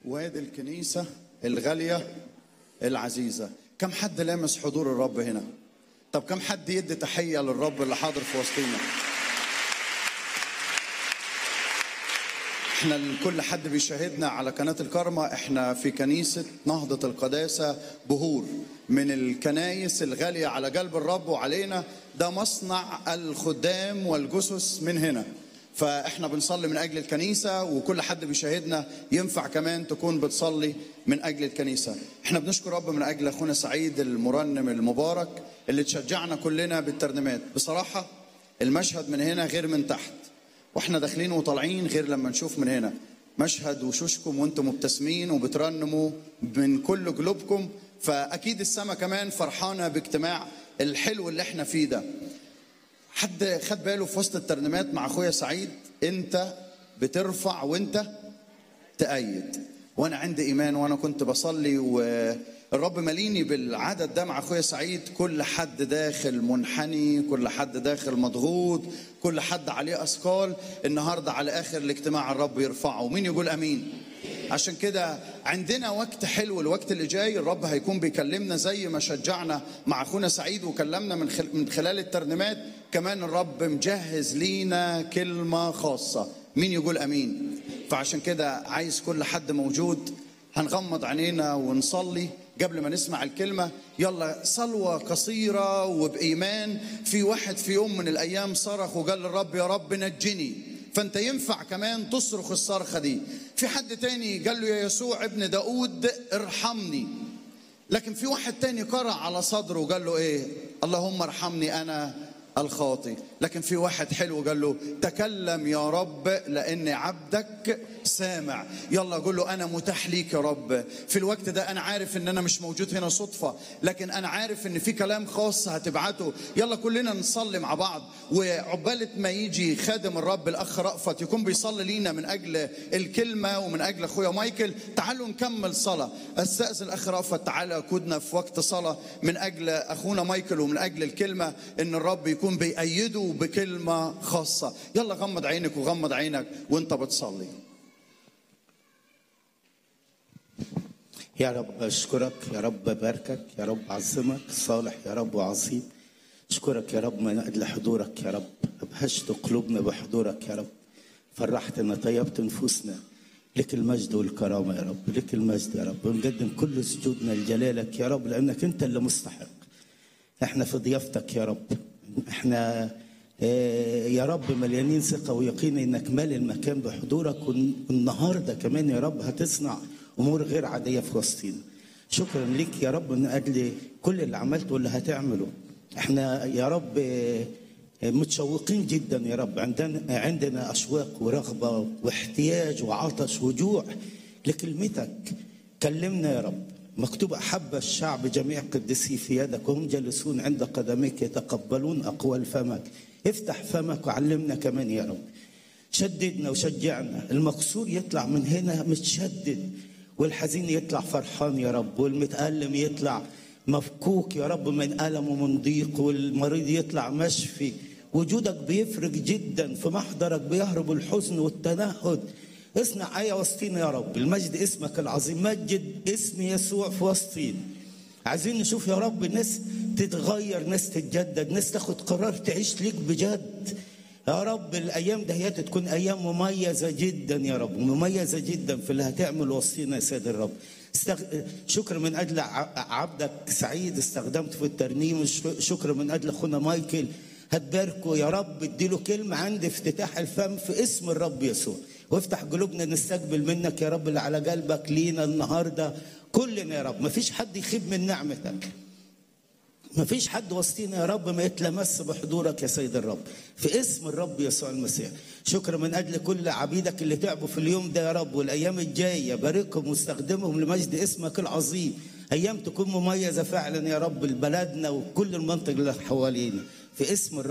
وادي الكنيسة الغالية العزيزة كم حد لامس حضور الرب هنا طب كم حد يدي تحية للرب اللي حاضر في وسطينا احنا كل حد بيشاهدنا على قناة الكرمة احنا في كنيسة نهضة القداسة بهور من الكنايس الغالية على قلب الرب وعلينا ده مصنع الخدام والجثث من هنا فاحنا بنصلي من اجل الكنيسه وكل حد بيشاهدنا ينفع كمان تكون بتصلي من اجل الكنيسه احنا بنشكر رب من اجل اخونا سعيد المرنم المبارك اللي تشجعنا كلنا بالترنيمات بصراحه المشهد من هنا غير من تحت واحنا داخلين وطالعين غير لما نشوف من هنا مشهد وشوشكم وانتم مبتسمين وبترنموا من كل قلوبكم فاكيد السما كمان فرحانه باجتماع الحلو اللي احنا فيه ده حد خد باله في وسط الترنيمات مع اخويا سعيد انت بترفع وانت تأيد وانا عندي ايمان وانا كنت بصلي والرب مليني بالعدد ده مع اخويا سعيد كل حد داخل منحني كل حد داخل مضغوط كل حد عليه اثقال النهارده على اخر الاجتماع الرب يرفعه مين يقول امين عشان كده عندنا وقت حلو الوقت اللي جاي الرب هيكون بيكلمنا زي ما شجعنا مع اخونا سعيد وكلمنا من من خلال الترنيمات كمان الرب مجهز لينا كلمه خاصه مين يقول امين فعشان كده عايز كل حد موجود هنغمض عينينا ونصلي قبل ما نسمع الكلمة يلا صلوة قصيرة وبإيمان في واحد في يوم من الأيام صرخ وقال للرب يا رب نجني فانت ينفع كمان تصرخ الصرخة دي في حد تاني قال له يا يسوع ابن داود ارحمني لكن في واحد تاني قرأ على صدره وقال له ايه اللهم ارحمني انا الخاطي لكن في واحد حلو قال له تكلم يا رب لاني عبدك سامع يلا قول له انا متاح ليك يا رب في الوقت ده انا عارف ان انا مش موجود هنا صدفه لكن انا عارف ان في كلام خاص هتبعته يلا كلنا نصلي مع بعض وعقبالة ما يجي خادم الرب الاخ رأفت يكون بيصلي لينا من اجل الكلمه ومن اجل اخويا مايكل تعالوا نكمل صلاه استاذن الاخ رأفت تعالى كودنا في وقت صلاه من اجل اخونا مايكل ومن اجل الكلمه ان الرب يكون يكون بيأيده بكلمة خاصة يلا غمض عينك وغمض عينك وانت بتصلي يا رب أشكرك يا رب باركك يا رب أعظمك صالح يا رب وعظيم أشكرك يا رب من أجل حضورك يا رب أبهجت قلوبنا بحضورك يا رب فرحتنا طيبت نفوسنا لك المجد والكرامة يا رب لك المجد يا رب ونقدم كل سجودنا لجلالك يا رب لأنك أنت اللي مستحق احنا في ضيافتك يا رب احنا يا رب مليانين ثقه ويقين انك مال المكان بحضورك والنهارده كمان يا رب هتصنع امور غير عاديه في وسطينا شكرا ليك يا رب من اجل كل اللي عملته واللي هتعمله احنا يا رب متشوقين جدا يا رب عندنا عندنا اشواق ورغبه واحتياج وعطش وجوع لكلمتك كلمنا يا رب مكتوب أحب الشعب جميع قدسي في يدك وهم جالسون عند قدميك يتقبلون أقوال فمك افتح فمك وعلمنا كمان يا رب شددنا وشجعنا المكسور يطلع من هنا متشدد والحزين يطلع فرحان يا رب والمتألم يطلع مفكوك يا رب من ألم ومن ضيق والمريض يطلع مشفي وجودك بيفرق جدا في محضرك بيهرب الحزن والتنهد اصنع آية وسطينا يا رب المجد اسمك العظيم مجد اسم يسوع في وسطينا عايزين نشوف يا رب ناس تتغير ناس تتجدد ناس تاخد قرار تعيش ليك بجد يا رب الايام دهيات تكون ايام مميزه جدا يا رب مميزه جدا في اللي هتعمل وسطينا يا سيد الرب استغ... شكر من اجل عبدك سعيد استخدمت في الترنيم شكر من اجل اخونا مايكل هتباركه يا رب اديله كلمه عند افتتاح الفم في اسم الرب يسوع وافتح قلوبنا نستقبل منك يا رب اللي على قلبك لينا النهارده كلنا يا رب مفيش حد يخيب من نعمتك مفيش حد وسطينا يا رب ما يتلمس بحضورك يا سيد الرب في اسم الرب يسوع المسيح شكرا من اجل كل عبيدك اللي تعبوا في اليوم ده يا رب والايام الجايه باركهم واستخدمهم لمجد اسمك العظيم ايام تكون مميزه فعلا يا رب لبلدنا وكل المنطقه اللي حوالينا في اسم الرب